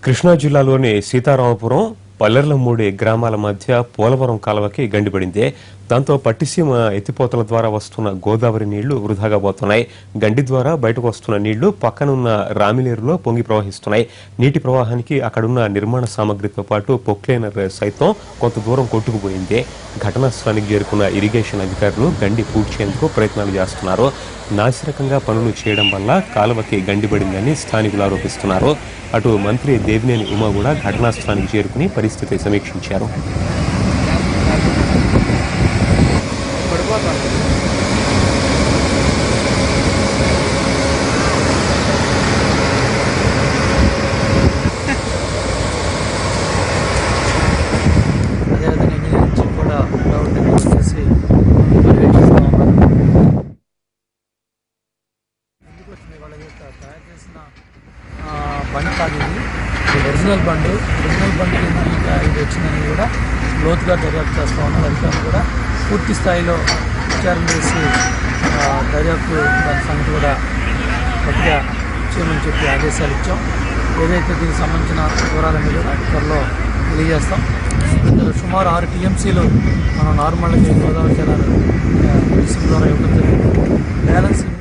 కృష్ణా జిల్లాలోని సీతారామపురం పల్లెర్లమూడి గ్రామాల మధ్య పోలవరం కాలువకి గండిపడింది దాంతో పట్టిసీమ ఎత్తిపోతల ద్వారా వస్తున్న గోదావరి నీళ్లు వృధాగా పోతున్నాయి గండి ద్వారా బయటకు వస్తున్న నీళ్లు పక్కనున్న రామిలేరులో పొంగి ప్రవహిస్తున్నాయి నీటి ప్రవాహానికి అక్కడున్న నిర్మాణ సామగ్రితో పాటు పొక్లైనర్ సైతం కొంత దూరం కొట్టుకుపోయింది ఘటనా స్థలానికి చేరుకున్న ఇరిగేషన్ అధికారులు గండి పూడ్చేందుకు ప్రయత్నాలు చేస్తున్నారు నాసిరకంగా పనులు చేయడం వల్ల కాలువకి గండిపడిందని స్థానికులు ఆరోపిస్తున్నారు అటు మంత్రి దేవినేని ఉమా కూడా ఘటనా స్థలానికి చేరుకుని పరిస్థితి సమీక్షించారు అదేవిధంగా ఇంజనీరింగ్ చీఫ్ కూడా డౌట్ వచ్చేసి పర్యవేక్షిస్తూ ఉన్నారు ఎందుకు వచ్చింది వాళ్ళ యొక్క తయారు చేసిన ఆ, బండి కాదు ఇది ఇది ఒరిజినల్ బండి ఒరిజినల్ బండి ఎందుకు ఇంకా ఇది వచ్చిందని కూడా లోతుగా దర్యాప్తు చేస్తూ ఉన్నారు అధికారులు కూడా పూర్తి స్థాయిలో విచారణ చేసి ఆ, దర్యాప్తు దాని సంగతి కూడా కొద్దిగా చేయమని చెప్పి ఆదేశాలు ఇచ్చాం ఏదైతే దీనికి సంబంధించిన వివరాలన్నీ కూడా త్వరలో తెలియజేస్తాం ఇందులో సుమారు ఆరు టీఎంసీలు మనం నార్మల్గా గోదావరి జలాలు ఆ, డిస్ట్రిక్ట్ ద్వారా ఇవ్వడం జరిగింది బ్యాలెన్స్